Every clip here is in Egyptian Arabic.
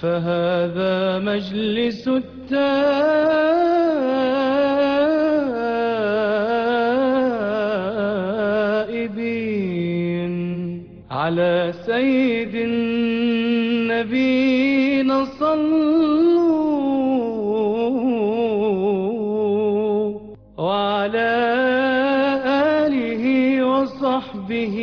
فهذا مجلس التائبين على سيد النبينا صلوا وعلى آله وصحبه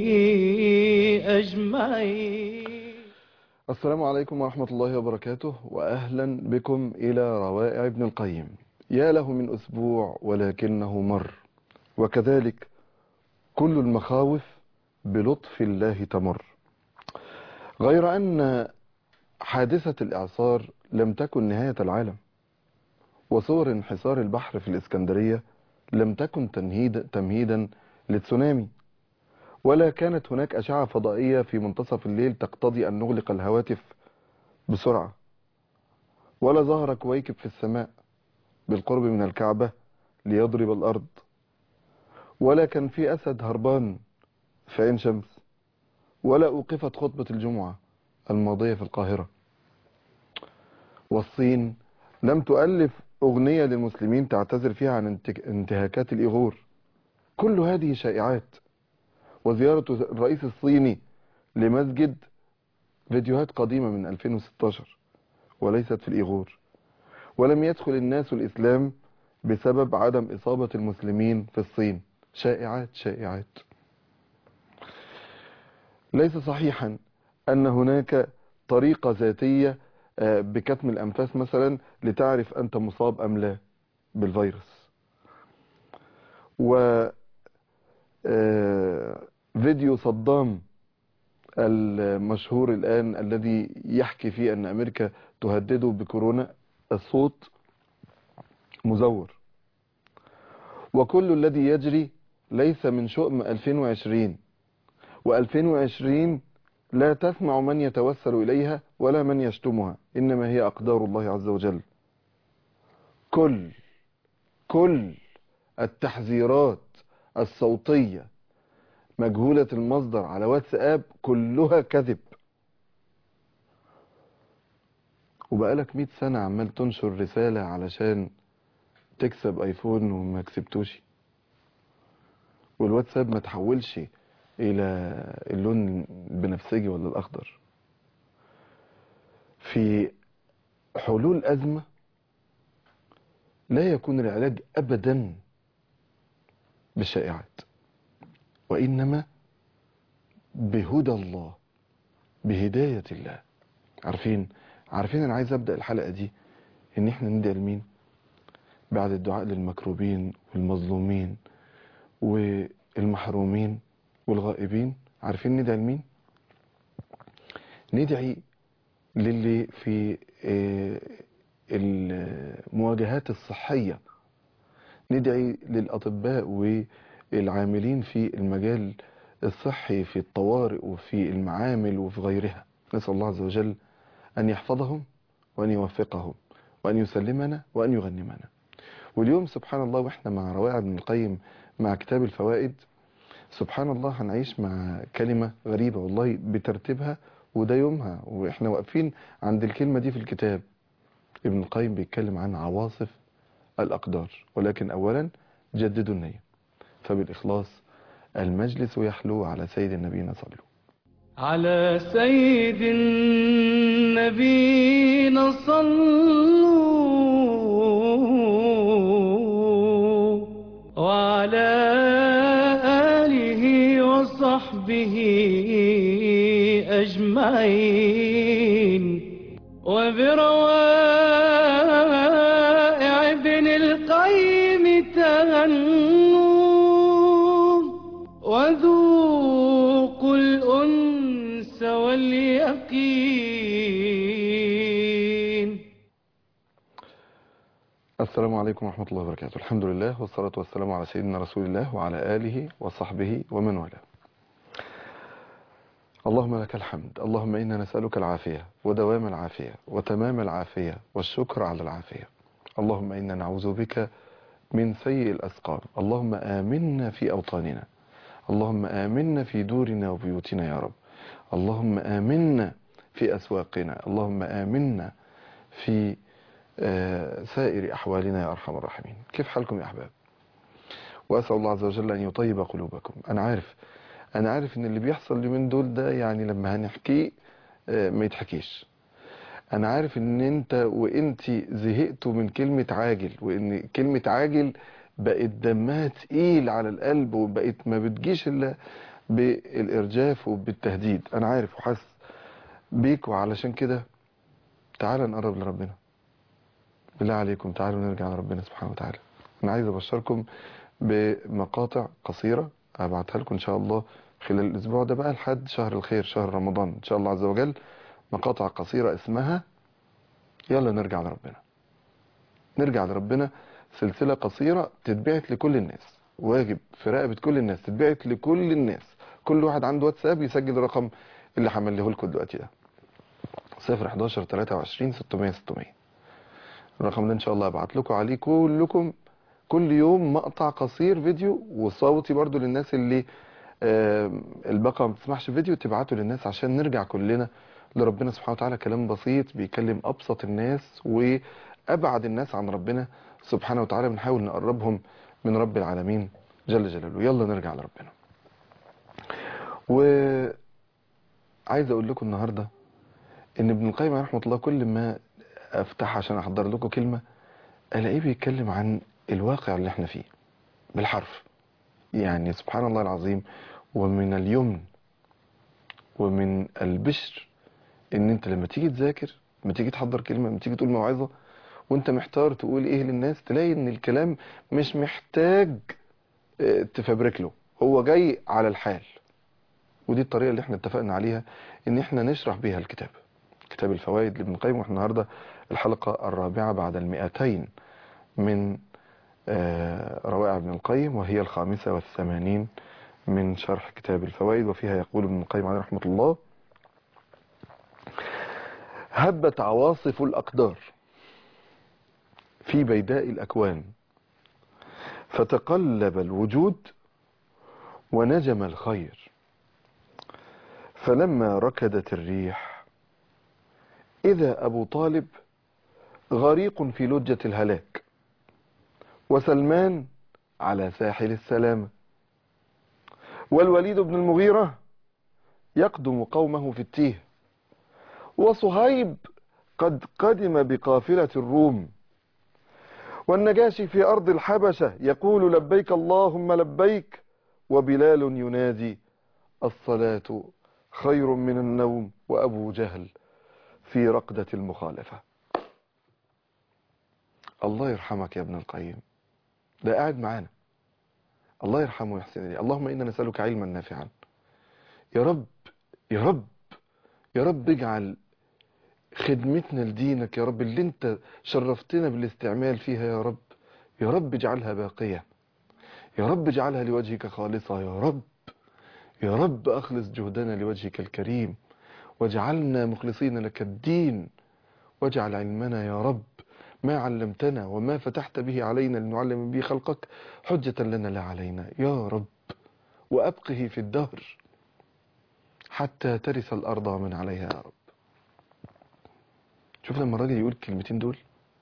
أجمعين السلام عليكم ورحمة الله وبركاته وأهلا بكم إلى روائع ابن القيم يا له من أسبوع ولكنه مر وكذلك كل المخاوف بلطف الله تمر غير أن حادثة الإعصار لم تكن نهاية العالم وصور انحسار البحر في الإسكندرية لم تكن تمهيد تمهيدا للتسونامي ولا كانت هناك أشعة فضائية في منتصف الليل تقتضي أن نغلق الهواتف بسرعة ولا ظهر كويكب في السماء بالقرب من الكعبة ليضرب الأرض ولا كان في أسد هربان في عين شمس ولا أوقفت خطبة الجمعة الماضية في القاهرة والصين لم تؤلف أغنية للمسلمين تعتذر فيها عن انتك- انتهاكات الإيغور كل هذه شائعات وزيارة الرئيس الصيني لمسجد فيديوهات قديمة من 2016 وليست في الإيغور ولم يدخل الناس الإسلام بسبب عدم إصابة المسلمين في الصين شائعات شائعات ليس صحيحا أن هناك طريقة ذاتية آه، بكتم الأنفاس مثلا لتعرف أنت مصاب أم لا بالفيروس و آه، فيديو صدام المشهور الآن الذي يحكي فيه أن أمريكا تهدده بكورونا الصوت مزور وكل الذي يجري ليس من شؤم 2020 و2020 لا تسمع من يتوسل إليها ولا من يشتمها إنما هي أقدار الله عز وجل كل كل التحذيرات الصوتية مجهولة المصدر على واتساب كلها كذب وبقالك 100 سنة عمال تنشر رسالة علشان تكسب ايفون وما كسبتوش والواتساب ما تحولش الى اللون البنفسجي ولا الاخضر في حلول ازمة لا يكون العلاج ابدا بالشائعات وإنما بهدى الله بهداية الله عارفين عارفين أنا عايز أبدأ الحلقة دي إن إحنا ندعي لمين بعد الدعاء للمكروبين والمظلومين والمحرومين والغائبين عارفين ندعي لمين ندعي للي في آه، المواجهات الصحية ندعي للأطباء والعاملين في المجال الصحي في الطوارئ وفي المعامل وفي غيرها نسأل الله عز وجل أن يحفظهم وأن يوفقهم وأن يسلمنا وأن يغنمنا واليوم سبحان الله وإحنا مع روائع ابن القيم مع كتاب الفوائد سبحان الله هنعيش مع كلمة غريبة والله بترتيبها وده يومها وإحنا واقفين عند الكلمة دي في الكتاب ابن القيم بيتكلم عن عواصف الأقدار ولكن أولا جددوا النية فبالإخلاص المجلس يحلو على سيد النبينا صلوا على سيد النبينا صلوا وعلى آله وصحبه أجمعين وبروائع ابن القيم تهنوا وذوقوا الأنس واليقين السلام عليكم ورحمة الله وبركاته الحمد لله والصلاة والسلام على سيدنا رسول الله وعلى آله وصحبه ومن والاه اللهم لك الحمد اللهم إنا نسألك العافية ودوام العافية وتمام العافية والشكر على العافية اللهم إنا نعوذ بك من سيء الأسقام اللهم آمنا في أوطاننا اللهم آمنا في دورنا وبيوتنا يا رب اللهم آمنا في في أسواقنا اللهم آمنا في آه، سائر أحوالنا يا أرحم الراحمين كيف حالكم يا أحباب وأسأل الله عز وجل أن يطيب قلوبكم أنا عارف أنا عارف إن اللي بيحصل اليومين دول ده يعني لما هنحكيه آه، ما يتحكيش أنا عارف إن أنت وأنت زهقتوا من كلمة عاجل وإن كلمة عاجل بقت دمها تقيل على القلب وبقت ما بتجيش إلا بالإرجاف وبالتهديد أنا عارف وحاسس بيك وعلشان كده تعالى نقرب لربنا بالله عليكم تعالوا نرجع لربنا سبحانه وتعالى أنا عايز أبشركم بمقاطع قصيرة هبعتها لكم إن شاء الله خلال الأسبوع ده بقى لحد شهر الخير شهر رمضان إن شاء الله عز وجل مقاطع قصيرة اسمها يلا نرجع لربنا نرجع لربنا سلسلة قصيرة تتبعت لكل الناس واجب في رقبة كل الناس تتبعت لكل الناس كل واحد عنده واتساب يسجل الرقم اللي حمله لكم دلوقتي ده 011 23 600 600 الرقم ده ان شاء الله ابعت لكم عليه كلكم كل يوم مقطع قصير فيديو وصوتي برضو للناس اللي آه، الباقة ما بتسمعش فيديو تبعته للناس عشان نرجع كلنا لربنا سبحانه وتعالى كلام بسيط بيكلم أبسط الناس وأبعد الناس عن ربنا سبحانه وتعالى بنحاول نقربهم من رب العالمين جل جلاله يلا نرجع لربنا وعايز أقول لكم النهاردة إن ابن القيم رحمة الله كل ما أفتح عشان أحضر لكم كلمة ألاقيه بيتكلم عن الواقع اللي احنا فيه بالحرف يعني سبحان الله العظيم ومن اليمن ومن البشر ان انت لما تيجي تذاكر لما تيجي تحضر كلمة لما تيجي تقول موعظة وانت محتار تقول ايه للناس تلاقي ان الكلام مش محتاج اه، تفبرك له هو جاي على الحال ودي الطريقة اللي احنا اتفقنا عليها ان احنا نشرح بيها الكتاب كتاب الفوائد لابن القيم واحنا النهاردة الحلقة الرابعة بعد المئتين من آه، روائع ابن القيم وهي الخامسة والثمانين من شرح كتاب الفوائد وفيها يقول ابن القيم عليه رحمة الله هبت عواصف الأقدار في بيداء الأكوان فتقلب الوجود ونجم الخير فلما ركدت الريح إذا أبو طالب غريق في لجة الهلاك وسلمان على ساحل السلامة والوليد بن المغيرة يقدم قومه في التيه وصهيب قد قدم بقافلة الروم والنجاشي في أرض الحبشة يقول لبيك اللهم لبيك وبلال ينادي الصلاة خير من النوم وأبو جهل في رقدة المخالفة الله يرحمك يا ابن القيم ده قاعد معانا الله يرحمه ويحسن إليه اللهم إنا نسألك علما نافعا يا رب يا رب يا رب اجعل خدمتنا لدينك يا رب اللي انت شرفتنا بالاستعمال فيها يا رب يا رب اجعلها باقية يا رب اجعلها لوجهك خالصة يا رب يا رب أخلص جهدنا لوجهك الكريم واجعلنا مخلصين لك الدين واجعل علمنا يا رب ما علمتنا وما فتحت به علينا لنعلم به خلقك حجة لنا لا علينا يا رب وأبقه في الدهر حتى ترث الأرض من عليها يا رب شوف لما الراجل يقول الكلمتين دول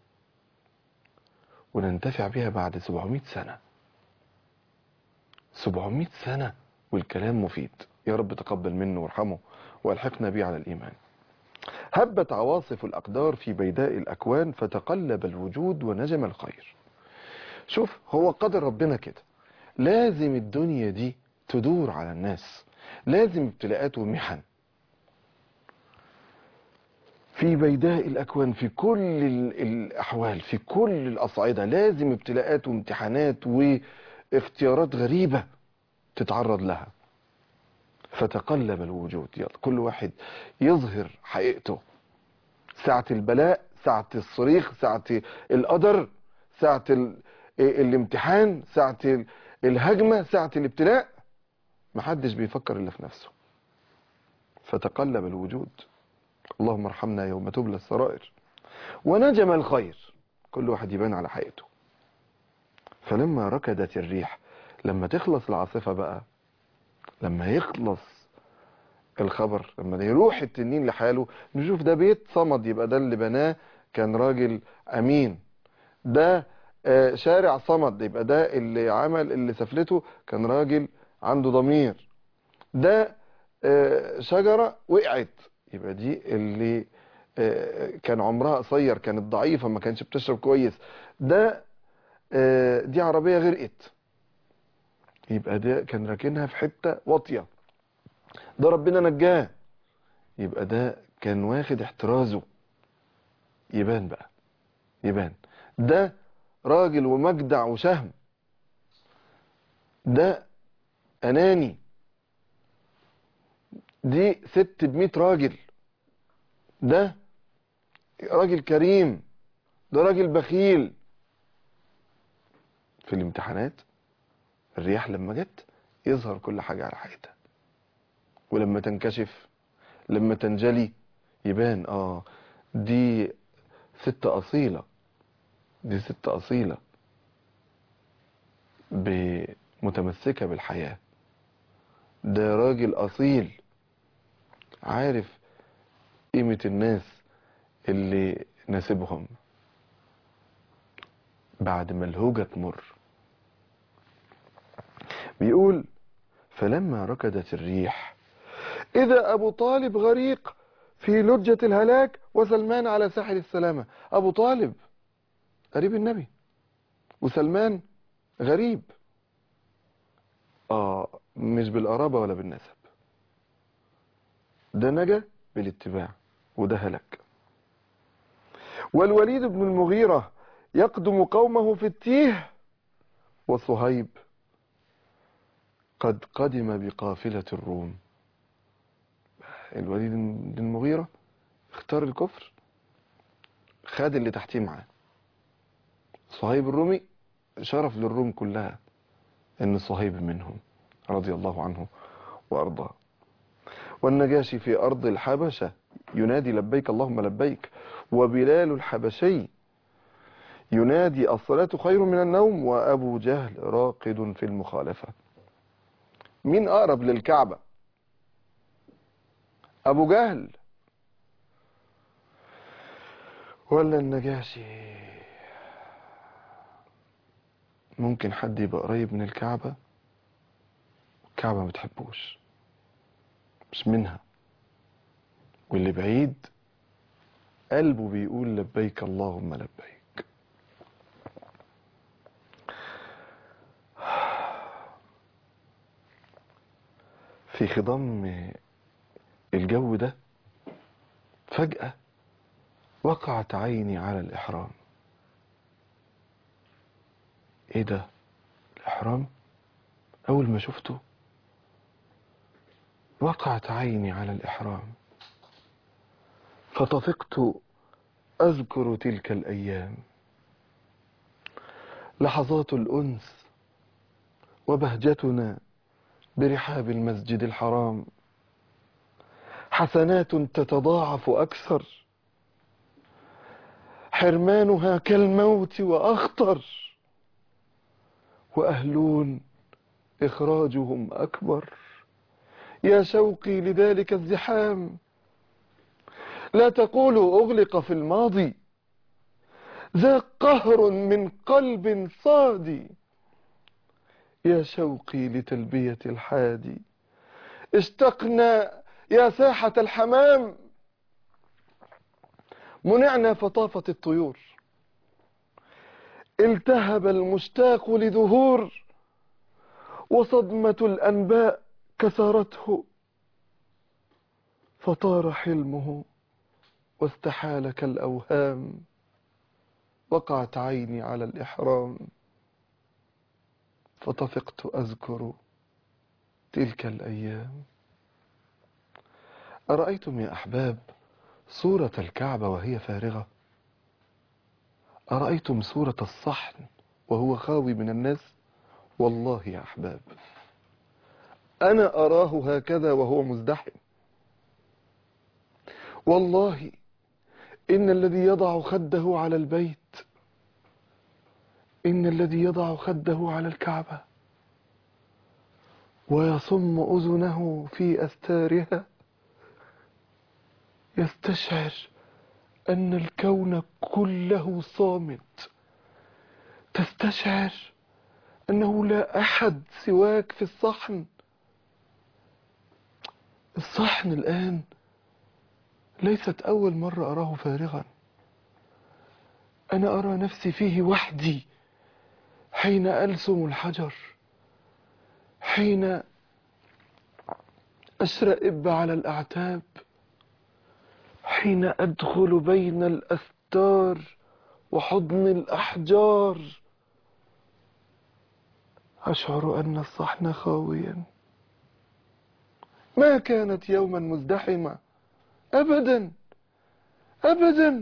وننتفع بها بعد 700 سنة 700 سنة والكلام مفيد يا رب تقبل منه وارحمه والحقنا به على الإيمان هبت عواصف الأقدار في بيداء الأكوان فتقلب الوجود ونجم الخير شوف هو قدر ربنا كده لازم الدنيا دي تدور على الناس لازم ابتلاءات ومحن في بيداء الأكوان في كل ال- الأحوال في كل الأصعدة لازم ابتلاءات وامتحانات واختيارات غريبة تتعرض لها فتقلب الوجود يلا كل واحد يظهر حقيقته ساعة البلاء ساعة الصريخ ساعة القدر ساعة ال... الامتحان ساعة ال- الهجمة ساعة الابتلاء محدش بيفكر إلا في نفسه فتقلب الوجود اللهم ارحمنا يوم تبلى السرائر ونجم الخير كل واحد يبان على حقيقته فلما ركدت الريح لما تخلص العاصفة بقى لما يخلص الخبر لما يروح التنين لحاله نشوف ده بيت صمد يبقى ده اللي بناه كان راجل امين ده آه، شارع صمد يبقى ده اللي عمل اللي سفلته كان راجل عنده ضمير ده آه، شجرة وقعت يبقى دي اللي آه، كان عمرها قصير كانت ضعيفة ما كانش بتشرب كويس ده آه، دي عربية غرقت يبقى ده كان راكنها في حتة واطية ده ربنا نجاه يبقى ده كان واخد احترازه يبان بقى يبان ده راجل ومجدع وشهم ده اناني دي ست بمية راجل ده راجل كريم ده راجل بخيل في الامتحانات الرياح لما جت يظهر كل حاجة على حقيقتها ولما تنكشف لما تنجلي يبان اه دي ست أصيلة دي ست أصيلة ب- متمسكة بالحياة ده راجل أصيل عارف قيمة الناس اللي ناسبهم بعد ما الهوجة تمر بيقول فلما ركضت الريح إذا أبو طالب غريق في لجة الهلاك وسلمان على ساحل السلامة أبو طالب قريب النبي وسلمان غريب آه مش بالقرابة ولا بالنسب ده نجا بالاتباع وده هلك والوليد بن المغيرة يقدم قومه في التيه وصهيب قد قدم بقافلة الروم الوليد بن المغيرة اختار الكفر خد اللي تحتيه معاه صهيب الرومي شرف للروم كلها ان صهيب منهم رضي الله عنه وارضاه والنجاشي في ارض الحبشة ينادي لبيك اللهم لبيك وبلال الحبشي ينادي الصلاة خير من النوم وابو جهل راقد في المخالفة مين اقرب للكعبة ابو جهل ولا النجاشي ممكن حد يبقى قريب من الكعبة الكعبة ما بتحبوش مش منها واللي بعيد قلبه بيقول لبيك اللهم لبيك في خضم الجو ده فجأة وقعت عيني على الإحرام ايه ده الإحرام أول ما شفته وقعت عيني على الإحرام فطفقت أذكر تلك الأيام لحظات الأنس وبهجتنا برحاب المسجد الحرام حسنات تتضاعف أكثر حرمانها كالموت وأخطر وأهلون إخراجهم أكبر يا شوقي لذلك الزحام لا تقولوا أغلق في الماضي ذا قهر من قلب صادي يا شوقي لتلبية الحادي اشتقنا يا ساحة الحمام منعنا فطافت الطيور التهب المشتاق لظهور وصدمة الأنباء كسرته فطار حلمه واستحال كالأوهام وقعت عيني على الإحرام فطفقت أذكر تلك الأيام أرأيتم يا أحباب صورة الكعبة وهي فارغة أرأيتم صورة الصحن وهو خاوي من الناس والله يا أحباب أنا أراه هكذا وهو مزدحم والله إن الذي يضع خده على البيت إن الذي يضع خده على الكعبة ويصم أذنه في أستارها يستشعر أن الكون كله صامت تستشعر أنه لا أحد سواك في الصحن الصحن الآن ليست أول مرة أراه فارغا أنا أرى نفسي فيه وحدي حين ألسم الحجر حين أشرئب على الأعتاب حين أدخل بين الأستار وحضن الأحجار أشعر أن الصحن خاويا ما كانت يوما مزدحمة أبدا أبدا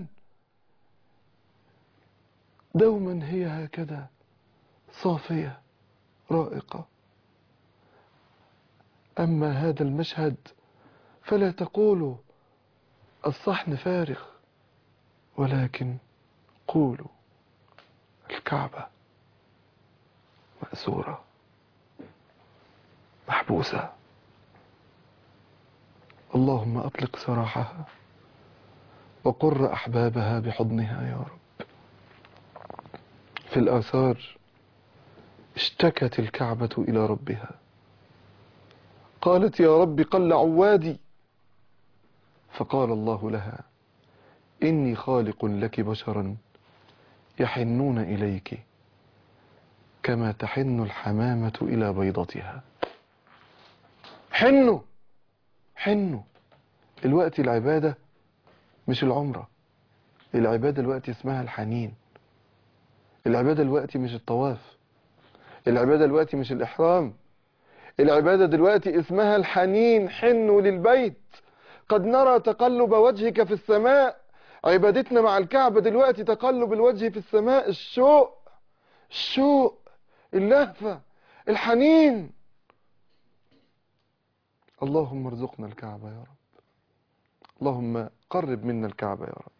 دوما هي هكذا صافية رائقة أما هذا المشهد فلا تقولوا الصحن فارغ ولكن قولوا الكعبة مأسورة محبوسة اللهم أطلق سراحها وقر أحبابها بحضنها يا رب في الآثار اشتكت الكعبة إلى ربها قالت يا رب قل عوادي فقال الله لها إني خالق لك بشرا يحنون إليك كما تحن الحمامة إلى بيضتها حنوا حنوا الوقت العبادة مش العمرة العبادة الوقت اسمها الحنين العبادة الوقت مش الطواف العبادة الوقت مش الإحرام العبادة دلوقتي اسمها الحنين حنوا للبيت قد نرى تقلب وجهك في السماء عبادتنا مع الكعبة دلوقتي تقلب الوجه في السماء الشوق الشوق اللهفة الحنين اللهم ارزقنا الكعبة يا رب اللهم قرب منا الكعبة يا رب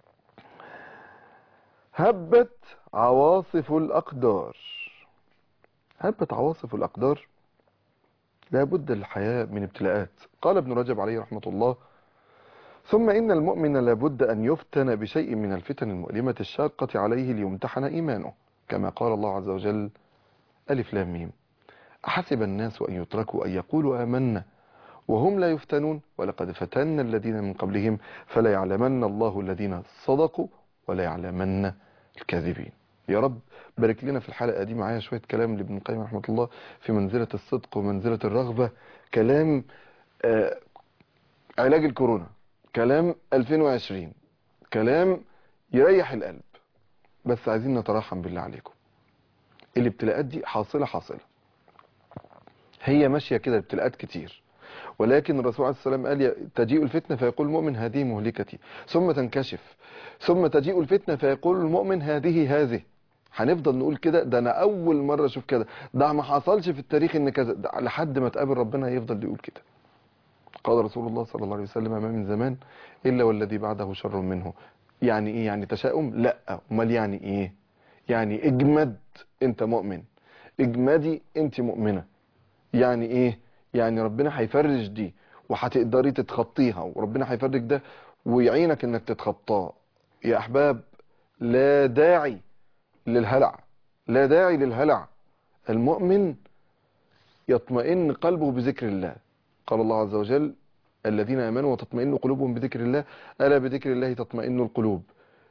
هبت عواصف الأقدار هبت عواصف الأقدار لابد للحياة من ابتلاءات قال ابن رجب عليه رحمة الله ثم إن المؤمن لابد أن يفتن بشيء من الفتن المؤلمة الشاقة عليه ليمتحن إيمانه كما قال الله عز وجل ألف لام ميم أحسب الناس أن يتركوا أن يقولوا آمنا وهم لا يفتنون ولقد فتنا الذين من قبلهم فلا يعلمن الله الذين صدقوا ولا يعلمن الكاذبين يا رب بارك لنا في الحلقة دي معايا شوية كلام لابن القيم رحمة الله في منزلة الصدق ومنزلة الرغبة كلام آه علاج الكورونا كلام 2020 كلام يريح القلب بس عايزين نترحم بالله عليكم الابتلاءات دي حاصلة حاصلة هي ماشية كده ابتلاءات كتير ولكن الرسول عليه السلام قال تجيء الفتنة فيقول المؤمن هذه مهلكتي ثم تنكشف ثم تجيء الفتنة فيقول المؤمن هذه هذه هنفضل نقول كده ده انا اول مرة اشوف كده ده ما حصلش في التاريخ ان كذا ده لحد ما تقابل ربنا يفضل يقول كده قال رسول الله صلى الله عليه وسلم ما من زمان الا والذي بعده شر منه يعني ايه يعني تشاؤم لا امال يعني ايه يعني اجمد انت مؤمن اجمدي انت مؤمنة يعني ايه يعني ربنا هيفرج دي وهتقدري تتخطيها وربنا هيفرج ده ويعينك انك تتخطاه يا احباب لا داعي للهلع لا داعي للهلع المؤمن يطمئن قلبه بذكر الله قال الله عز وجل الذين امنوا وتطمئن قلوبهم بذكر الله الا بذكر الله تطمئن القلوب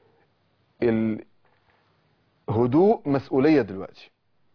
الهدوء مسؤولية دلوقتي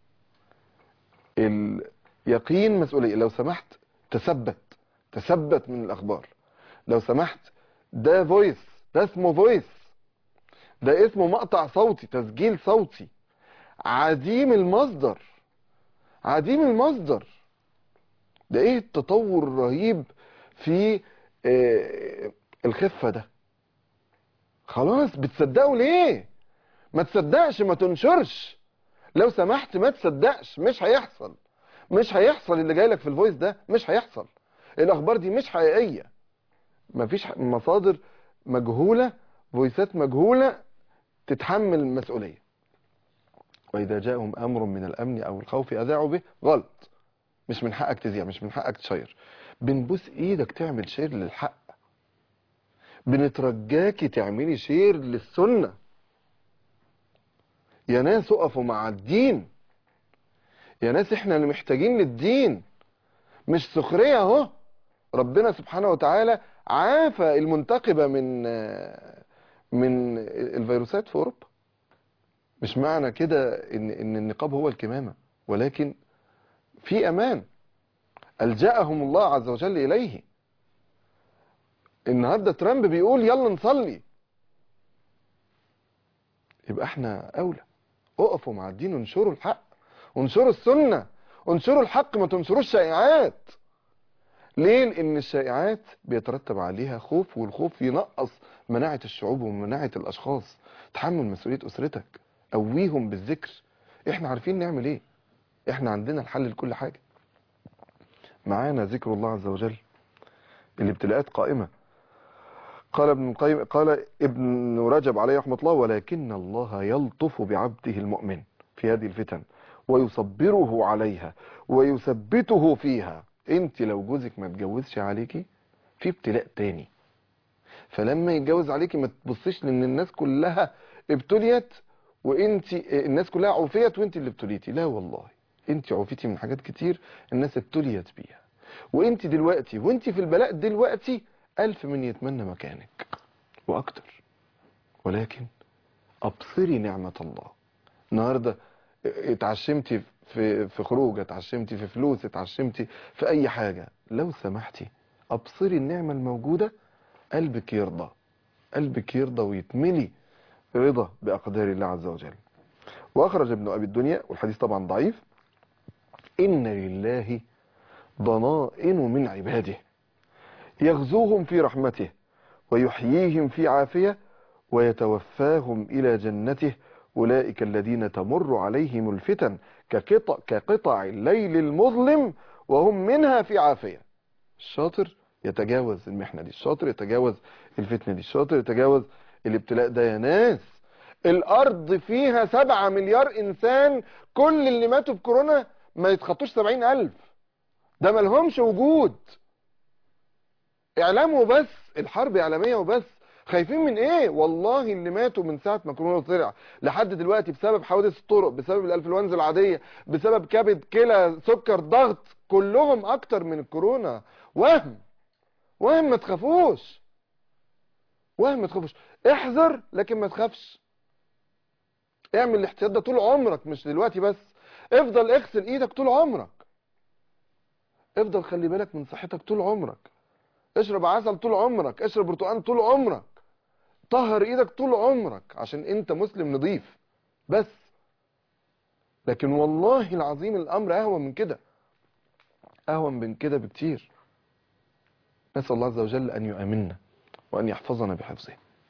اليقين مسؤولية لو سمحت تثبت تثبت من الأخبار لو سمحت ده فويس ده اسمه فويس ده اسمه مقطع صوتي تسجيل صوتي عديم المصدر عديم المصدر ده ايه التطور الرهيب في آه الخفة ده خلاص بتصدقوا ليه ما تصدقش ما تنشرش لو سمحت ما تصدقش مش هيحصل مش هيحصل اللي جاي لك في الفويس ده مش هيحصل الاخبار دي مش حقيقيه مفيش مصادر مجهوله فويسات مجهوله تتحمل المسؤوليه واذا جاءهم امر من الامن او الخوف اذاعوا به غلط مش من حقك تذيع مش من حقك تشير بنبوس ايدك تعمل شير للحق بنترجاكي تعملي شير للسنة يا ناس اقفوا مع الدين يا ناس احنا اللي محتاجين للدين مش سخرية اهو ربنا سبحانه وتعالى عافى المنتقبة من من الفيروسات في اوروبا مش معنى كده ان ان النقاب هو الكمامة ولكن في امان الجأهم الله عز وجل اليه النهارده ترامب بيقول يلا نصلي يبقى احنا اولى اقفوا مع الدين وانشروا الحق وانشروا السنة وانشروا الحق ما تنشروش شائعات ليه لان الشائعات بيترتب عليها خوف والخوف ينقص مناعة الشعوب ومناعة الاشخاص تحمل مسؤولية اسرتك قويهم بالذكر احنا عارفين نعمل ايه احنا عندنا الحل لكل حاجة معانا ذكر الله عز وجل الابتلاءات قائمة قال ابن القيم قال ابن رجب عليه رحمه الله ولكن الله يلطف بعبده المؤمن في هذه الفتن ويصبره عليها ويثبته فيها انت لو جوزك ما اتجوزش عليكي في ابتلاء تاني فلما يتجوز عليكي ما تبصيش لان الناس كلها ابتليت وانت الناس كلها عوفيت وانت اللي ابتليتي لا والله انت عوفيتي من حاجات كتير الناس ابتليت بيها وانت دلوقتي وانت في البلاء دلوقتي ألف من يتمنى مكانك وأكتر ولكن أبصري نعمة الله النهاردة اتعشمتي في في خروج اتعشمتي في فلوس اتعشمتي في أي حاجة لو سمحتي أبصري النعمة الموجودة قلبك يرضى قلبك يرضى ويتملي رضا بأقدار الله عز وجل وأخرج ابن أبي الدنيا والحديث طبعا ضعيف إن لله ضنائن من عباده يغزوهم في رحمته ويحييهم في عافية ويتوفاهم إلى جنته أولئك الذين تمر عليهم الفتن كقطع, كقطع الليل المظلم وهم منها في عافية الشاطر يتجاوز المحنة دي الشاطر يتجاوز الفتنة دي الشاطر يتجاوز الابتلاء ده يا ناس الأرض فيها سبعة مليار إنسان كل اللي ماتوا بكورونا ما يتخطوش سبعين ألف ده ملهمش وجود اعلام وبس الحرب اعلاميه وبس خايفين من ايه والله اللي ماتوا من ساعه ما كورونا طلع لحد دلوقتي بسبب حوادث الطرق بسبب الانفلونزا العاديه بسبب كبد كلى سكر ضغط كلهم اكتر من الكورونا وهم وهم ما تخافوش وهم ما تخافوش احذر لكن ما تخافش اعمل الاحتياط ده طول عمرك مش دلوقتي بس افضل اغسل ايدك طول عمرك افضل خلي بالك من صحتك طول عمرك اشرب عسل طول عمرك اشرب برتقال طول عمرك طهر ايدك طول عمرك عشان انت مسلم نظيف بس لكن والله العظيم الامر اهون من كده اهون من كده بكتير نسال الله عز وجل ان يؤمننا وان يحفظنا بحفظه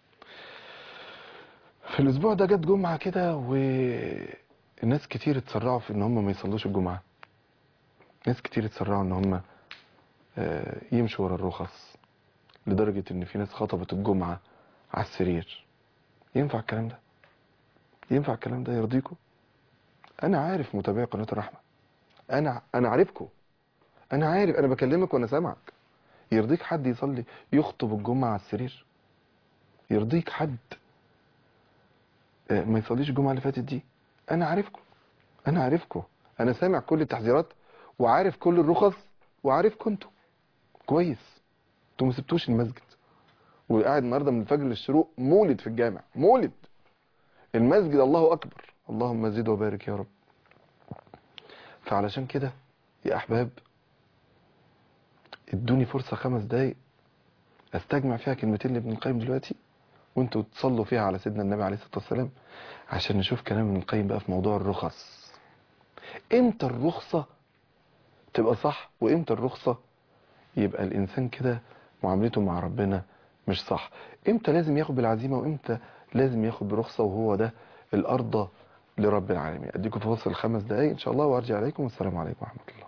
في الاسبوع ده جت جمعه كده والناس كتير اتسرعوا في ان هم ما يصلوش الجمعه ناس كتير اتسرعوا ان هم يمشوا ورا الرخص لدرجة ان في ناس خطبت الجمعة على السرير ينفع الكلام ده ينفع الكلام ده يرضيكم انا عارف متابعي قناة الرحمة انا انا عارفكم انا عارف انا بكلمك وانا سامعك يرضيك حد يصلي يخطب الجمعة على السرير يرضيك حد ما يصليش الجمعة اللي فاتت دي انا عارفكم انا عارفكم انا سامع كل التحذيرات وعارف كل الرخص وعارفكم انتوا كويس انتوا ما سبتوش المسجد وقاعد النهارده من الفجر للشروق مولد في الجامع مولد المسجد الله اكبر اللهم زد وبارك يا رب فعلشان كده يا احباب ادوني فرصة خمس دقايق استجمع فيها كلمتين لابن القيم دلوقتي وانتوا تصلوا فيها على سيدنا النبي عليه الصلاة والسلام عشان نشوف كلام ابن القيم بقى في موضوع الرخص امتى الرخصة تبقى صح وامتى الرخصة يبقى الانسان كده معاملته مع ربنا مش صح امتى لازم ياخد بالعزيمة وامتى لازم ياخد برخصة وهو ده الارض لرب العالمين اديكم في فصل خمس دقايق ان شاء الله وارجع عليكم والسلام عليكم ورحمة الله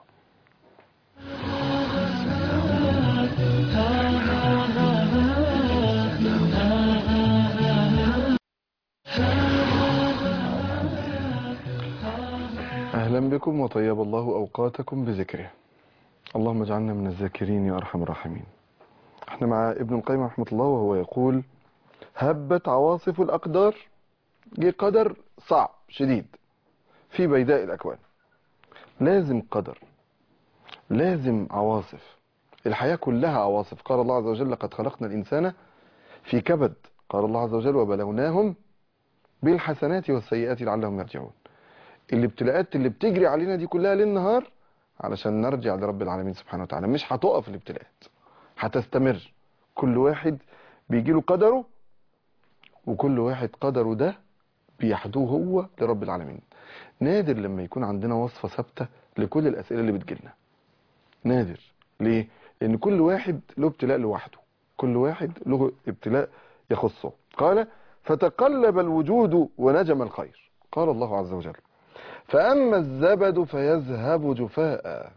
أهلا بكم وطيب الله أوقاتكم بذكره اللهم اجعلنا من الذاكرين يا أرحم الراحمين احنا مع ابن القيم رحمة الله وهو يقول هبت عواصف الأقدار جه قدر صعب شديد في بيداء الأكوان لازم قدر لازم عواصف الحياة كلها عواصف قال الله عز وجل لقد خلقنا الإنسان في كبد قال الله عز وجل وبلوناهم بالحسنات والسيئات لعلهم يرجعون الابتلاءات اللي بتجري علينا دي كلها ليل نهار علشان نرجع لرب العالمين سبحانه وتعالى مش هتقف الابتلاءات هتستمر كل واحد بيجيله قدره وكل واحد قدره ده بيحدوه هو لرب العالمين نادر لما يكون عندنا وصفة ثابتة لكل الأسئلة اللي بتجيلنا نادر ليه؟ لأن كل واحد له ابتلاء لوحده كل واحد له ابتلاء يخصه قال فتقلب الوجود ونجم الخير قال الله عز وجل فأما الزبد فيذهب جفاء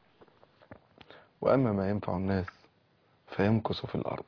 وأما ما ينفع الناس فيمكث في الأرض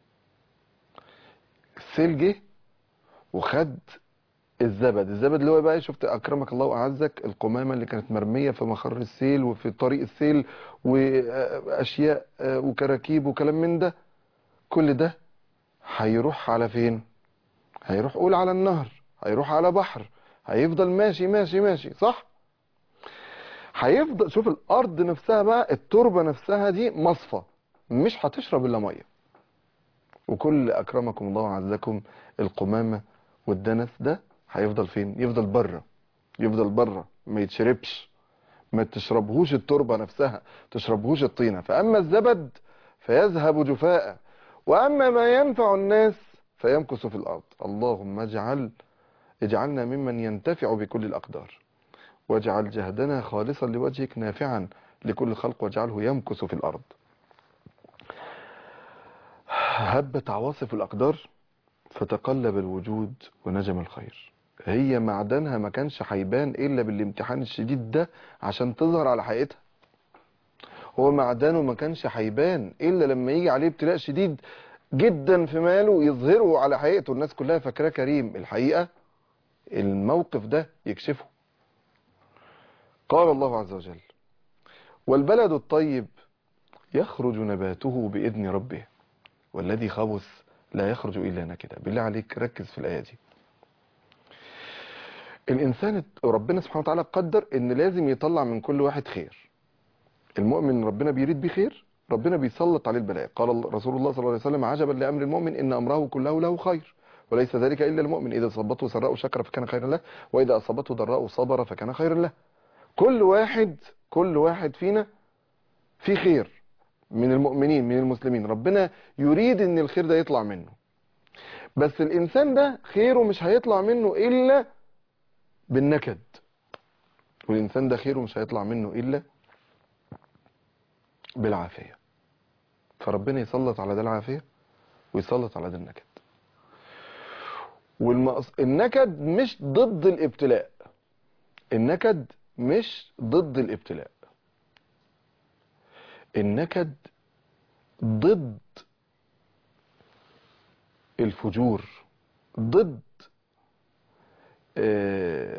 السيل جه وخد الزبد الزبد اللي هو بقى شفت أكرمك الله وأعزك القمامة اللي كانت مرمية في مخر السيل وفي طريق السيل وأشياء وكراكيب وكلام من ده كل ده هيروح على فين هيروح قول على النهر هيروح على بحر هيفضل ماشي ماشي ماشي صح هيفضل شوف الارض نفسها بقى التربه نفسها دي مصفى مش هتشرب الا ميه وكل اكرمكم الله وعزكم القمامه والدنس ده هيفضل فين يفضل بره يفضل بره ما يتشربش ما تشربهوش التربه نفسها تشربهوش الطينه فاما الزبد فيذهب جفاء واما ما ينفع الناس فيمكث في الارض اللهم اجعل اجعلنا ممن ينتفع بكل الأقدار واجعل جهدنا خالصا لوجهك نافعا لكل الخلق واجعله يمكث في الأرض هبت عواصف الأقدار فتقلب الوجود ونجم الخير هي معدنها ما كانش هيبان إلا بالامتحان الشديد ده عشان تظهر على حقيقتها هو معدنه ما كانش هيبان إلا لما يجي عليه ابتلاء شديد جدا في ماله يظهره على حقيقته الناس كلها فاكراه كريم الحقيقة الموقف ده يكشفه قال الله عز وجل والبلد الطيب يخرج نباته بإذن ربه والذي خبث لا يخرج إلا نكدا بالله عليك ركز في الآية دي الإنسان ربنا سبحانه وتعالى قدر إن لازم يطلع من كل واحد خير المؤمن ربنا بيريد بيه خير ربنا بيسلط عليه البلاء قال رسول الله صلى الله عليه وسلم عجبا لأمر المؤمن إن أمره كله له خير وليس ذلك إلا المؤمن إذا أصابته سراء شكر فكان خيرا له وإذا أصابته ضراء صبر فكان خيرا له كل واحد كل واحد فينا في خير من المؤمنين من المسلمين ربنا يريد ان الخير ده يطلع منه بس الإنسان ده خيره مش هيطلع منه إلا بالنكد والإنسان ده خيره مش هيطلع منه إلا بالعافية فربنا يسلط على ده العافية ويسلط على ده النكد والمقص... النكد مش ضد الابتلاء النكد مش ضد الابتلاء النكد ضد الفجور ضد آه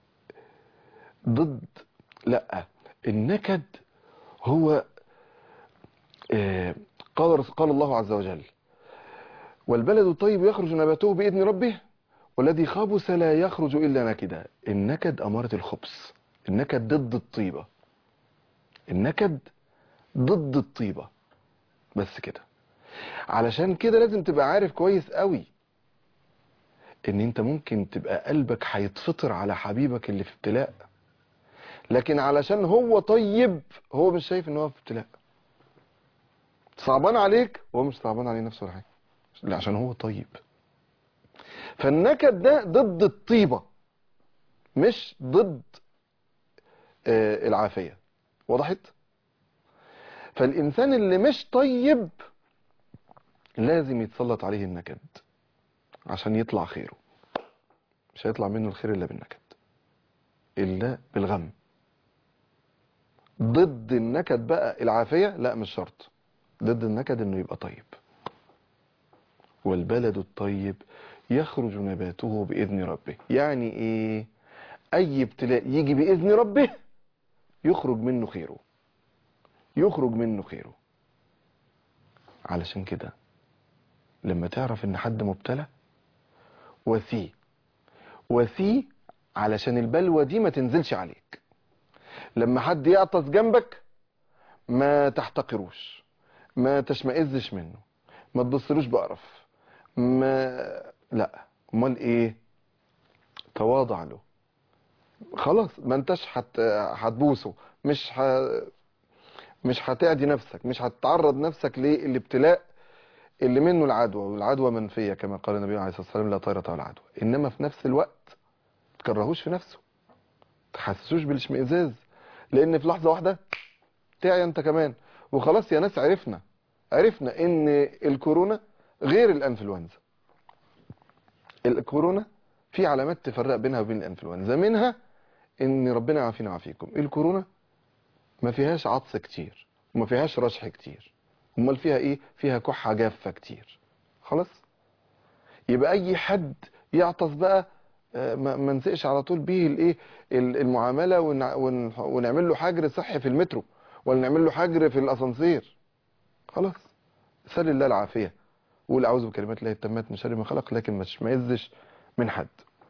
ضد لا النكد هو آه قال قال الله عز وجل والبلد الطيب يخرج نباته بإذن ربه والذي خبث لا يخرج إلا نكدا النكد أمارة الخبث النكد ضد الطيبة النكد ضد الطيبة بس كده علشان كده لازم تبقى عارف كويس قوي ان انت ممكن تبقى قلبك هيتفطر على حبيبك اللي في ابتلاء لكن علشان هو طيب هو مش شايف ان هو في ابتلاء صعبان عليك وهو مش صعبان عليه نفسه ولا حاجه لا عشان هو طيب فالنكد ده ضد الطيبة مش ضد آه العافية وضحت فالإنسان اللي مش طيب لازم يتسلط عليه النكد عشان يطلع خيره مش هيطلع منه الخير إلا بالنكد إلا بالغم ضد النكد بقى العافية لا مش شرط ضد النكد انه يبقى طيب والبلد الطيب يخرج نباته بإذن ربه يعني ايه اي ابتلاء يجي بإذن ربه يخرج منه خيره يخرج منه خيره علشان كده لما تعرف ان حد مبتلى وسيه وسيه علشان البلوى دي ما تنزلش عليك لما حد يعطس جنبك ما تحتقروش ما تشمئزش منه ما تبصلوش بقرف ما لا امال ايه تواضع له خلاص ما انتش هت... هتبوسه مش ه... مش هتعدي نفسك مش هتعرض نفسك للابتلاء اللي منه العدوى والعدوى منفية كما قال النبي عليه الصلاة والسلام لا طيرة ولا عدوى إنما في نفس الوقت تكرهوش في نفسه تحسسوش بالاشمئزاز لأن في لحظة واحدة تعي أنت كمان وخلاص يا ناس عرفنا عرفنا إن الكورونا غير الأنفلونزا الكورونا في علامات تفرق بينها وبين الأنفلونزا منها إن ربنا يعافينا ويعافيكم الكورونا ما فيهاش عطس كتير وما فيهاش رشح كتير امال فيها ايه فيها كحه جافه كتير خلاص يبقى اي حد يعطس بقى آه، ما ما نسقش على طول بيه الايه ال- المعامله ون- ون- ونعمل له حجر صحي في المترو ولا نعمل له حجر في الاسانسير خلاص سل الله العافيه قول اعوذ بكلمات الله التامات من شر ما خلق لكن ما تشمئزش من حد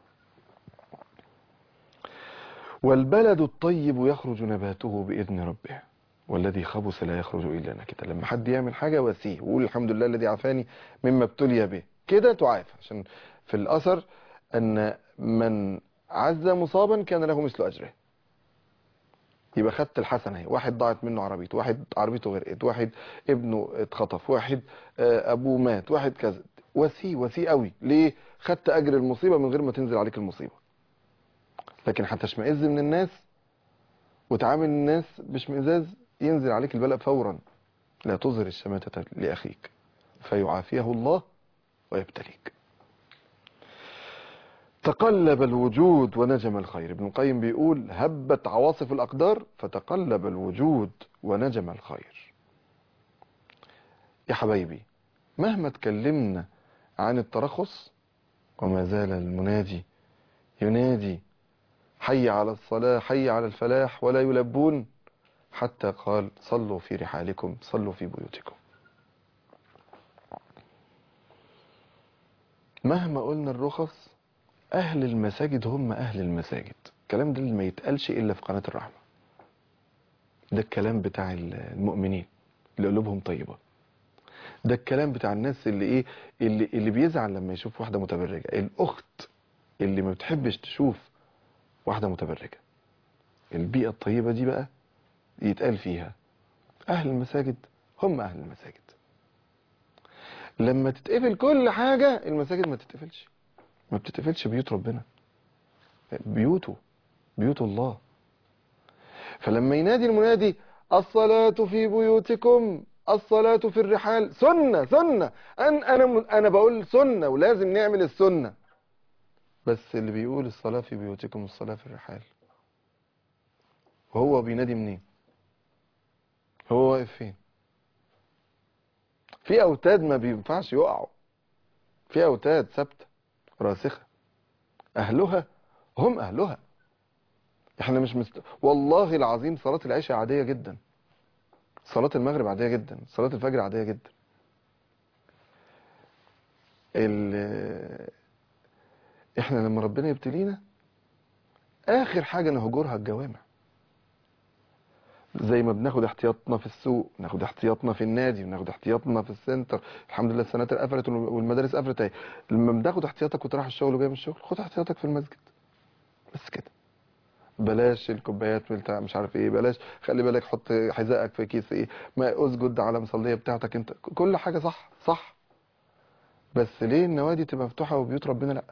والبلد الطيب يخرج نباته بإذن ربه والذي خبث لا يخرج إلا نكدا لما حد يعمل حاجة وسيه وقول الحمد لله الذي عافاني مما ابتلي به كده تعافى عشان في الأثر أن من عز مصابا كان له مثل أجره يبقى خدت الحسنة اهي واحد ضاعت منه عربيته واحد عربيته غرقت واحد ابنه اتخطف واحد آه، أبوه مات واحد كذا وسيه وسيه قوي ليه خدت أجر المصيبة من غير ما تنزل عليك المصيبة لكن هتشمئز من الناس وتعامل الناس باشمئزاز ينزل عليك البلاء فورا لا تظهر الشماتة لأخيك فيعافيه الله ويبتليك تقلب الوجود ونجم الخير ابن القيم بيقول هبت عواصف الأقدار فتقلب الوجود ونجم الخير يا حبايبي مهما تكلمنا عن الترخص وما زال المنادي ينادي حي على الصلاة حي على الفلاح ولا يلبون حتى قال صلوا في رحالكم صلوا في بيوتكم مهما قلنا الرخص أهل المساجد هم أهل المساجد الكلام ده اللي ما يتقالش إلا في قناة الرحمة ده الكلام بتاع المؤمنين اللي قلوبهم طيبة ده الكلام بتاع الناس اللي ايه اللي, اللي بيزعل لما يشوف واحدة متبرجة الأخت اللي ما بتحبش تشوف واحدة متبرجة البيئة الطيبة دي بقى يتقال فيها أهل المساجد هم أهل المساجد لما تتقفل كل حاجة المساجد ما تتقفلش ما بتتقفلش بيوت ربنا بيوته بيوت الله فلما ينادي المنادي الصلاة في بيوتكم الصلاة في الرحال سنة سنة أنا أنا أنا بقول سنة ولازم نعمل السنة بس اللي بيقول الصلاة في بيوتكم الصلاة في الرحال وهو بينادي منين هو واقف فين في أوتاد ما بينفعش يقعوا في أوتاد ثابتة راسخة أهلها هم أهلها احنا مش مست... والله العظيم صلاة العشاء عادية جدا صلاة المغرب عادية جدا صلاة الفجر عادية جدا ال... احنا لما ربنا يبتلينا اخر حاجة نهجرها الجوامع زي ما بناخد احتياطنا في السوق ناخد احتياطنا في النادي وناخد احتياطنا في السنتر الحمد لله السناتر قفلت والمدارس قفلت اهي لما بتاخد احتياطك وانت رايح الشغل وجاي من الشغل خد احتياطك في المسجد بس كده بلاش الكوبايات بتاع مش عارف ايه بلاش خلي بالك حط حذائك في كيس ايه ما اسجد على مصليه بتاعتك انت كل حاجه صح صح بس ليه النوادي تبقى مفتوحه وبيوت ربنا لا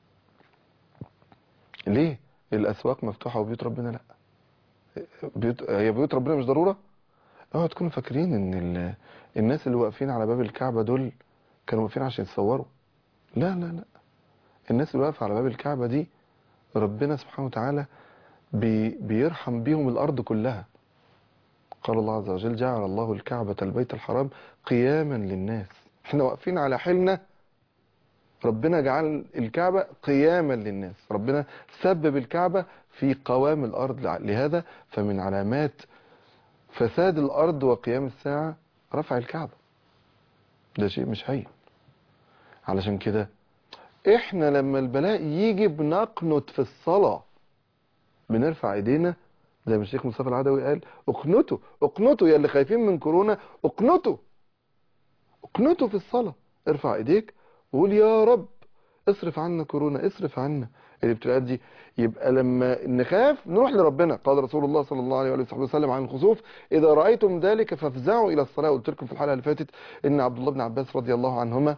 ليه الاسواق مفتوحه وبيوت ربنا لا بيوت هي بيوت ربنا مش ضروره اوعوا تكونوا فاكرين ان ال... الناس اللي واقفين على باب الكعبه دول كانوا واقفين عشان يتصوروا لا لا لا الناس اللي واقفه على باب الكعبه دي ربنا سبحانه وتعالى بي بيرحم بيهم الأرض كلها قال الله عز وجل جعل الله الكعبة البيت الحرام قياما للناس احنا واقفين على حيلنا ربنا جعل الكعبة قياما للناس ربنا سبب الكعبة في قوام الأرض لهذا فمن علامات فساد الأرض وقيام الساعة رفع الكعبة ده شيء مش هين علشان كده احنا لما البلاء يجي بنقنط في الصلاة بنرفع ايدينا زي ما الشيخ مصطفى العدوي قال اقنطوا اقنطوا يا اللي خايفين من كورونا اقنطوا اقنطوا في الصلاة ارفع ايديك وقول يا رب اصرف عنا كورونا اصرف عنا الابتلاءات دي يبقى لما نخاف نروح لربنا قال رسول الله صلى الله عليه وآله وصحبه وسلم عن الخسوف إذا رأيتم ذلك فافزعوا إلى الصلاة قلت لكم في الحلقة اللي فاتت إن عبد الله بن عباس رضي الله عنهما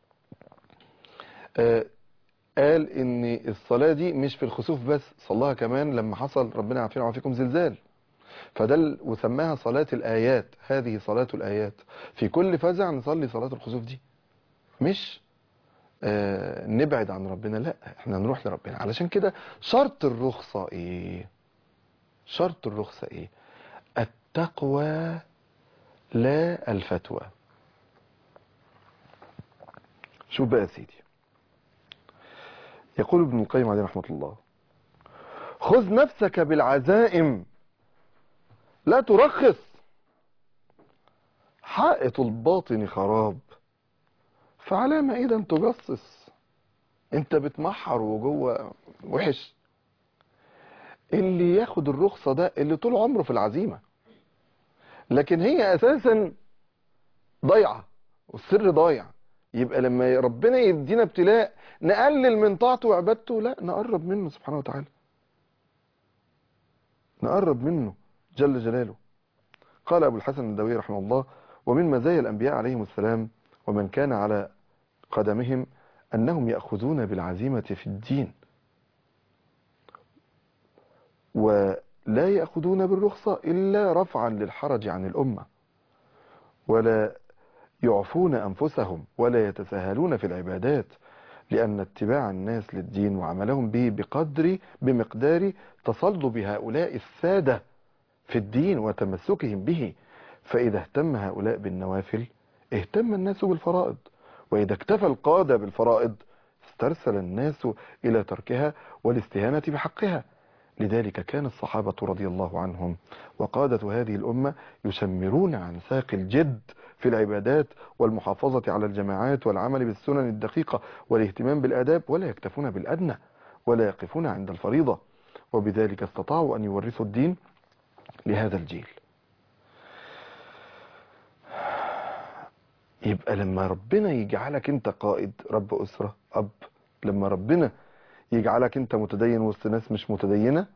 آه، قال إن الصلاة دي مش في الخسوف بس صلاها كمان لما حصل ربنا يعافينا ويعافيكم زلزال فدل وسماها صلاة الآيات هذه صلاة الآيات في كل فزع نصلي صلاة الخسوف دي مش آه، نبعد عن ربنا لا احنا نروح لربنا علشان كده شرط الرخصة ايه شرط الرخصة ايه التقوى لا الفتوى شوف بقى يا سيدي يقول ابن القيم عليه رحمة الله خذ نفسك بالعزائم لا ترخص حائط الباطن خراب فعلى ما اذا تجصص انت بتمحر وجوه وحش اللي ياخد الرخصة ده اللي طول عمره في العزيمة لكن هي اساسا ضيعة والسر ضايع يبقى لما ربنا يدينا ابتلاء نقلل من طاعته وعبادته لا نقرب منه سبحانه وتعالى نقرب منه جل جلاله قال أبو الحسن الدوي رحمه الله ومن مزايا الأنبياء عليهم السلام ومن كان على قدمهم أنهم يأخذون بالعزيمة في الدين ولا يأخذون بالرخصة إلا رفعا للحرج عن الأمة ولا يعفون أنفسهم ولا يتساهلون في العبادات لأن اتباع الناس للدين وعملهم به بقدر بمقدار تصلب هؤلاء السادة في الدين وتمسكهم به فإذا اهتم هؤلاء بالنوافل اهتم الناس بالفرائض وإذا اكتفى القادة بالفرائض استرسل الناس إلى تركها والاستهانة بحقها لذلك كان الصحابة رضي الله عنهم وقادة هذه الأمة يشمرون عن ساق الجد في العبادات والمحافظة على الجماعات والعمل بالسنن الدقيقة والاهتمام بالآداب ولا يكتفون بالأدنى ولا يقفون عند الفريضة وبذلك استطاعوا أن يورثوا الدين لهذا الجيل يبقى لما ربنا يجعلك انت قائد رب أسرة أب لما ربنا يجعلك انت متدين وسط ناس مش متدينة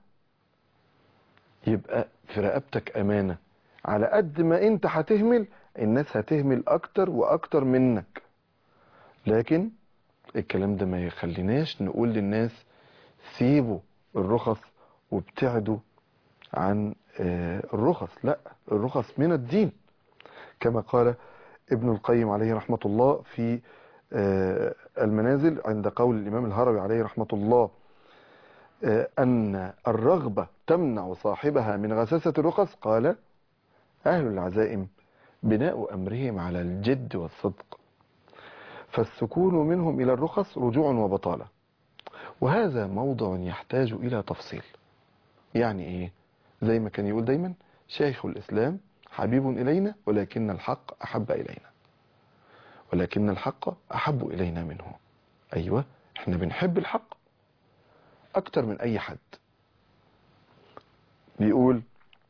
يبقى في رقبتك أمانة على قد ما انت هتهمل الناس هتهمل أكتر وأكتر منك لكن الكلام ده ما يخليناش نقول للناس سيبوا الرخص وابتعدوا عن آه، الرخص لا الرخص من الدين كما قال ابن القيم عليه رحمة الله في آه، المنازل عند قول الإمام الهروي عليه رحمة الله آه، أن الرغبة تمنع صاحبها من غساسة الرخص قال أهل العزائم بناء أمرهم على الجد والصدق فالسكون منهم إلى الرخص رجوع وبطالة وهذا موضع يحتاج إلى تفصيل يعني إيه زي ما كان يقول دايما شيخ الإسلام حبيب إلينا ولكن الحق أحب إلينا ولكن الحق أحب إلينا منه أيوة احنا بنحب الحق أكتر من أي حد بيقول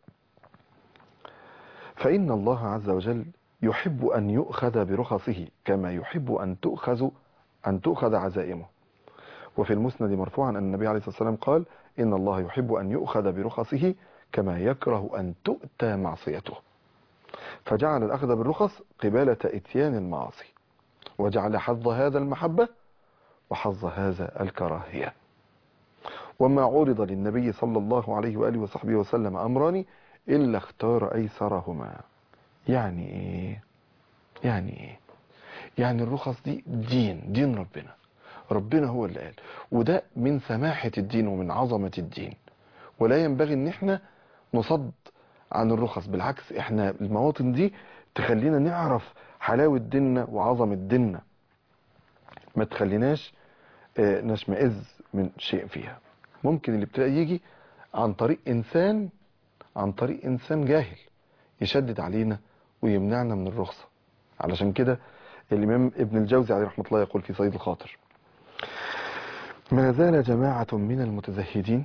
فإن الله عز وجل يحب أن يؤخذ برخصه كما يحب أن تؤخذ أن تؤخذ عزائمه وفي المسند مرفوعا أن النبي عليه الصلاة والسلام قال إن الله يحب أن يؤخذ برخصه كما يكره أن تؤتى معصيته فجعل الأخذ بالرخص قبالة إتيان المعاصي وجعل حظ هذا المحبة وحظ هذا الكراهية وما عرض للنبي صلى الله عليه وآله وصحبه وسلم أمران إلا اختار أيسرهما يعني إيه يعني إيه يعني الرخص دي دين دين ربنا ربنا هو اللي قال وده من سماحة الدين ومن عظمة الدين ولا ينبغي ان احنا نصد عن الرخص بالعكس احنا المواطن دي تخلينا نعرف حلاوة ديننا وعظمة ديننا ما تخليناش آه، نشمئز من شيء فيها ممكن الابتلاء يجي عن طريق انسان عن طريق انسان جاهل يشدد علينا ويمنعنا من الرخصة علشان كده الإمام ابن الجوزي عليه رحمة الله يقول في صيد الخاطر ما زال جماعة من المتزهدين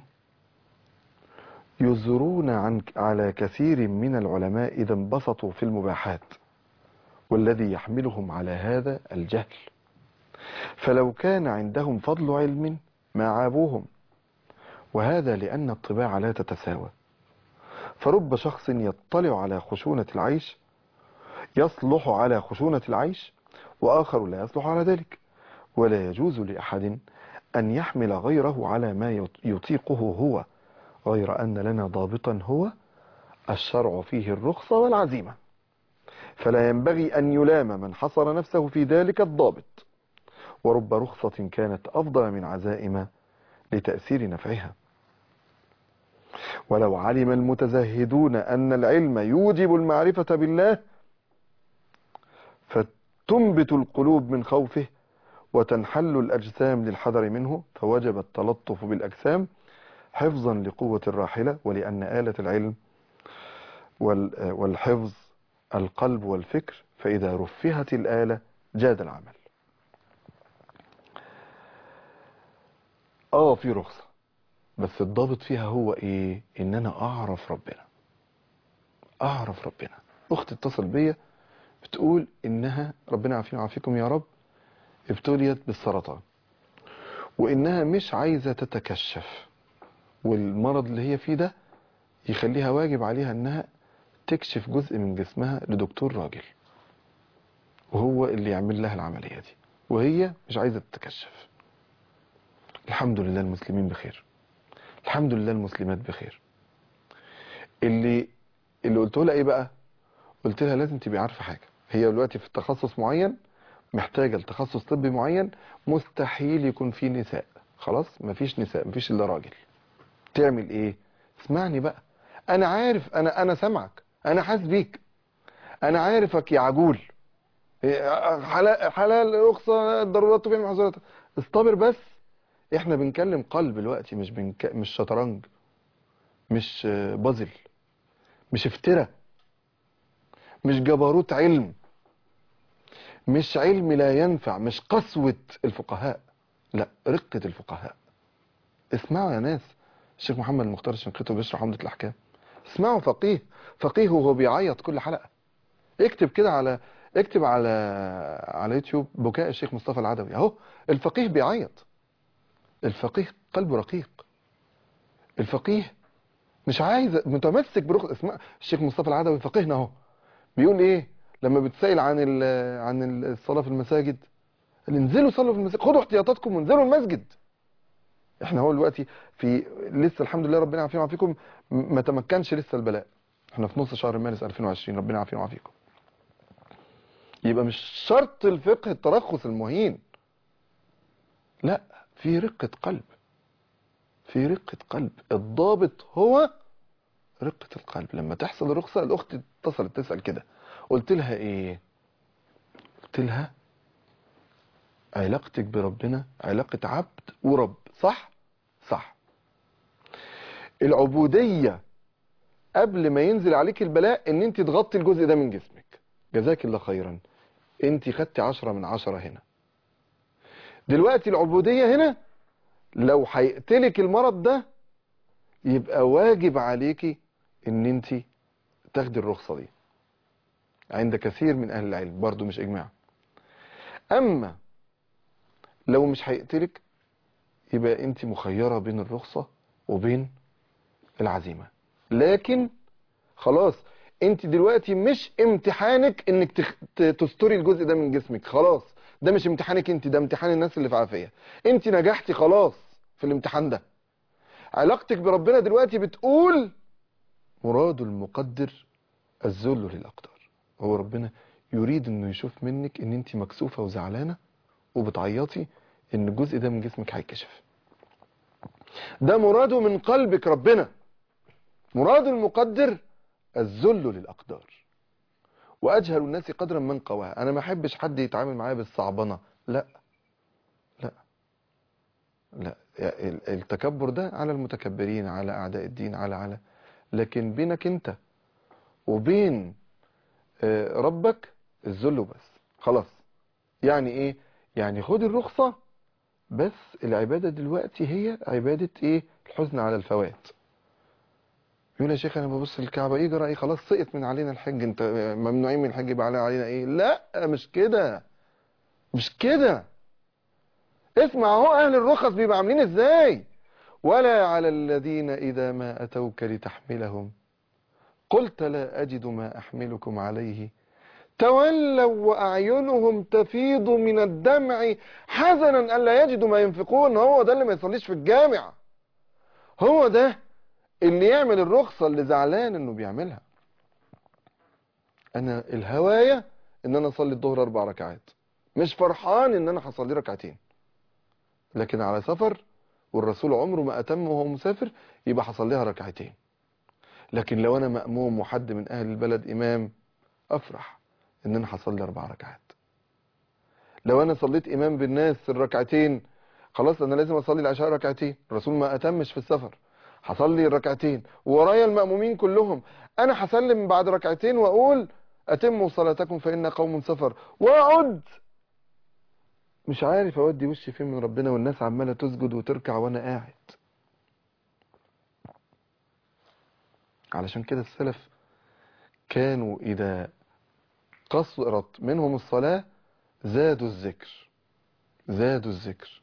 يزرون عن على كثير من العلماء إذا انبسطوا في المباحات والذي يحملهم على هذا الجهل فلو كان عندهم فضل علم ما عابوهم وهذا لأن الطباع لا تتساوى فرب شخص يطلع على خشونة العيش يصلح على خشونة العيش وآخر لا يصلح على ذلك ولا يجوز لأحد أن يحمل غيره على ما يطيقه هو غير أن لنا ضابطا هو الشرع فيه الرخصة والعزيمة فلا ينبغي أن يلام من حصر نفسه في ذلك الضابط ورب رخصة كانت أفضل من عزائم لتأثير نفعها ولو علم المتزهدون أن العلم يوجب المعرفة بالله فتنبت القلوب من خوفه وتنحل الأجسام للحذر منه فوجب التلطف بالأجسام حفظا لقوة الراحلة ولأن آلة العلم والحفظ القلب والفكر فإذا رفهت الآلة جاد العمل اه في رخصة بس الضابط فيها هو ايه ان انا اعرف ربنا اعرف ربنا اخت اتصل بيا بتقول انها ربنا يعافينا ويعافيكم يا رب ابتليت بالسرطان وانها مش عايزة تتكشف والمرض اللي هي فيه ده يخليها واجب عليها انها تكشف جزء من جسمها لدكتور راجل وهو اللي يعمل لها العملية دي وهي مش عايزة تتكشف الحمد لله المسلمين بخير الحمد لله المسلمات بخير اللي اللي قلته لها ايه بقى قلت لها لازم تبقي عارفه حاجه هي دلوقتي في تخصص معين محتاجه لتخصص طبي معين مستحيل يكون فيه نساء خلاص مفيش نساء مفيش الا راجل تعمل ايه اسمعني بقى انا عارف انا انا سامعك انا حاسس بيك انا عارفك يا عجول حلال حلال رخصه الضرورات تبيع المحظورات استبر بس احنا بنكلم قلب دلوقتي مش بنك... مش شطرنج مش بازل مش افتراء مش جبروت علم مش علم لا ينفع مش قسوة الفقهاء لا رقة الفقهاء اسمعوا يا ناس الشيخ محمد المختار الشنقيطي بيشرح عمدة الأحكام اسمعوا فقيه فقيه وهو بيعيط كل حلقة اكتب كده على اكتب على على يوتيوب بكاء الشيخ مصطفى العدوي اهو الفقيه بيعيط الفقيه قلبه رقيق الفقيه مش عايز متمسك برخص اسمع الشيخ مصطفى العدوي فقيهنا اهو بيقول ايه لما بتسائل عن عن الصلاه في المساجد انزلوا صلوا في المساجد خدوا احتياطاتكم وانزلوا المسجد احنا هو دلوقتي في لسه الحمد لله ربنا يعافينا ويعافيكم ما تمكنش لسه البلاء احنا في نص شهر مارس 2020 ربنا يعافينا ويعافيكم يبقى مش شرط الفقه الترخص المهين لا في رقة قلب في رقة قلب الضابط هو رقة القلب لما تحصل الرخصة الأخت اتصلت تسأل كده قلت لها إيه قلت لها علاقتك بربنا علاقة عبد ورب صح صح العبودية قبل ما ينزل عليك البلاء ان انت تغطي الجزء ده من جسمك جزاك الله خيرا انت خدتي عشرة من عشرة هنا دلوقتي العبودية هنا لو هيقتلك المرض ده يبقى واجب عليكي ان انت تاخدي الرخصة دي عند كثير من اهل العلم برضو مش اجماع اما لو مش هيقتلك يبقى انت مخيرة بين الرخصة وبين العزيمة لكن خلاص انت دلوقتي مش امتحانك انك تخ... تستري الجزء ده من جسمك خلاص ده مش امتحانك انت ده امتحان الناس اللي في عافية انت نجحتي خلاص في الامتحان ده علاقتك بربنا دلوقتي بتقول مراد المقدر الذل للأقدار هو ربنا يريد انه يشوف منك ان انت مكسوفة وزعلانة وبتعيطي ان الجزء ده من جسمك هيكشف ده مراده من قلبك ربنا مراد المقدر الذل للأقدار وأجهل الناس قدرا من قواها أنا ما أحبش حد يتعامل معايا بالصعبنة لا لا لا التكبر ده على المتكبرين على أعداء الدين على على لكن بينك أنت وبين ربك الذل بس خلاص يعني ايه يعني خد الرخصة بس العبادة دلوقتي هي عبادة ايه الحزن على الفوات يقول يا شيخ انا ببص للكعبة ايه جرى ايه خلاص سقط من علينا الحج انت ممنوعين من الحج يبقى علينا ايه لا مش كده مش كده اسمع اهو اهل الرخص بيبقى عاملين ازاي ولا على الذين اذا ما اتوك لتحملهم قلت لا اجد ما احملكم عليه تولوا واعينهم تفيض من الدمع حزنا الا يجدوا ما ينفقون هو ده اللي ما يصليش في الجامع هو ده اللي يعمل الرخصة اللي زعلان انه بيعملها انا الهواية ان انا اصلي الظهر اربع ركعات مش فرحان ان انا هصلي ركعتين لكن على سفر والرسول عمره ما اتم وهو مسافر يبقى هصليها ركعتين لكن لو انا مأموم وحد من اهل البلد امام افرح ان انا هصلي اربع ركعات لو انا صليت امام بالناس الركعتين خلاص انا لازم اصلي العشاء ركعتين الرسول ما اتمش في السفر هصلي الركعتين ورايا المأمومين كلهم انا هسلم بعد ركعتين واقول اتموا صلاتكم فان قوم سفر واقعد مش عارف اودي وشي فين من ربنا والناس عماله تسجد وتركع وانا قاعد علشان كده السلف كانوا اذا قصرت منهم الصلاة زادوا الذكر زادوا الذكر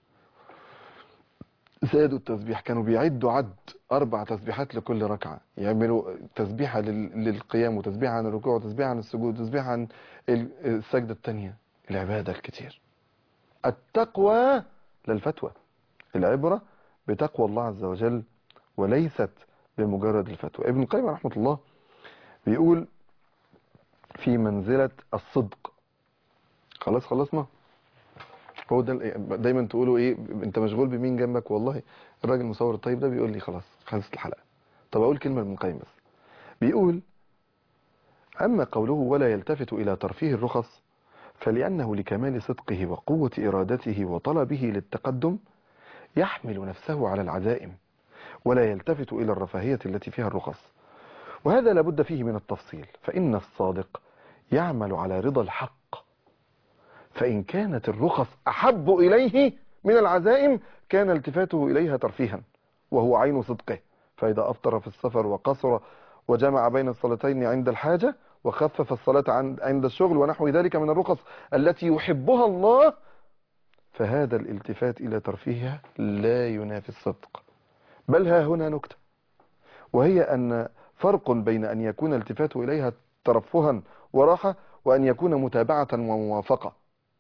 زادوا التسبيح كانوا بيعدوا عد أربع تسبيحات لكل ركعة يعملوا تسبيحة لل- للقيام وتسبيحة عن الركوع وتسبيحة عن السجود وتسبيحة عن ال- السجدة التانية العبادة الكتير التقوى للفتوى العبرة بتقوى الله عز وجل وليست بمجرد الفتوى ابن القيم رحمة الله بيقول في منزلة الصدق خلاص خلصنا هو ده ال- دايما تقولوا ايه انت مشغول بمين جنبك والله الراجل المصور الطيب ده بيقول لي خلاص خلصت الحلقة طب اقول كلمة لابن القيم بس بيقول اما قوله ولا يلتفت الى ترفيه الرخص فلانه لكمال صدقه وقوة ارادته وطلبه للتقدم يحمل نفسه على العزائم ولا يلتفت الى الرفاهية التي فيها الرخص وهذا لابد فيه من التفصيل فإن الصادق يعمل على رضا الحق فإن كانت الرخص أحب إليه من العزائم كان التفاته إليها ترفيها وهو عين صدقه فإذا أفطر في السفر وقصر وجمع بين الصلاتين عند الحاجة وخفف الصلاة عن- عند الشغل ونحو ذلك من الرخص التي يحبها الله فهذا الالتفات إلى ترفيهها لا ينافي الصدق بل ها هنا نكتة وهي أن فرق بين أن يكون التفات إليها ترفها وراحة وأن يكون متابعة وموافقة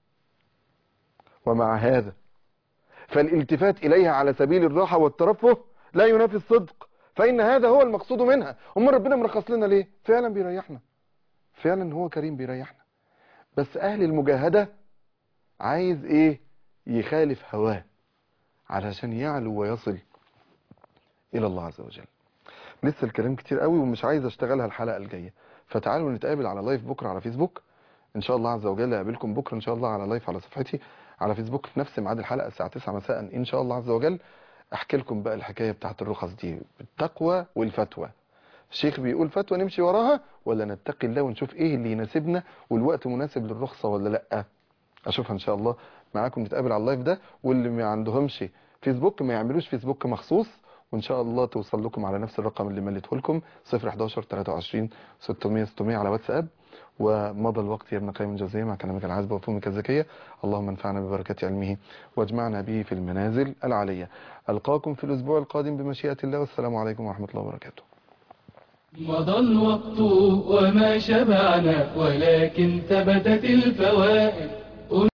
ومع هذا فالالتفات إليها على سبيل الراحة والترفه لا ينافي الصدق فإن هذا هو المقصود منها أم ربنا مرخص لنا ليه فعلا بيريحنا فعلا هو كريم بيريحنا بس أهل المجاهدة عايز إيه يخالف هواه علشان يعلو ويصل إلى الله عز وجل لسه الكلام كتير قوي ومش عايز اشتغلها الحلقة الجاية فتعالوا نتقابل على لايف بكرة على فيسبوك ان شاء الله عز وجل اقابلكم بكرة ان شاء الله على لايف على صفحتي على فيسبوك في نفس ميعاد الحلقة الساعة 9 مساء ان شاء الله عز وجل احكي لكم بقى الحكاية بتاعت الرخص دي بالتقوى والفتوى الشيخ بيقول فتوى نمشي وراها ولا نتقي الله ونشوف ايه اللي يناسبنا والوقت مناسب للرخصة ولا لا اشوفها ان شاء الله معاكم نتقابل على اللايف ده واللي ما عندهمش فيسبوك ما يعملوش فيسبوك مخصوص وان شاء الله توصل لكم على نفس الرقم اللي مليته لكم 011 23 600 600 على واتساب ومضى الوقت يا ابن قيم الجوزية مع كلامك العذب وفهمك الذكية اللهم انفعنا ببركة علمه واجمعنا به في المنازل العالية ألقاكم في الأسبوع القادم بمشيئة الله والسلام عليكم ورحمة الله وبركاته مضى الوقت وما شبعنا ولكن ثبتت الفوائد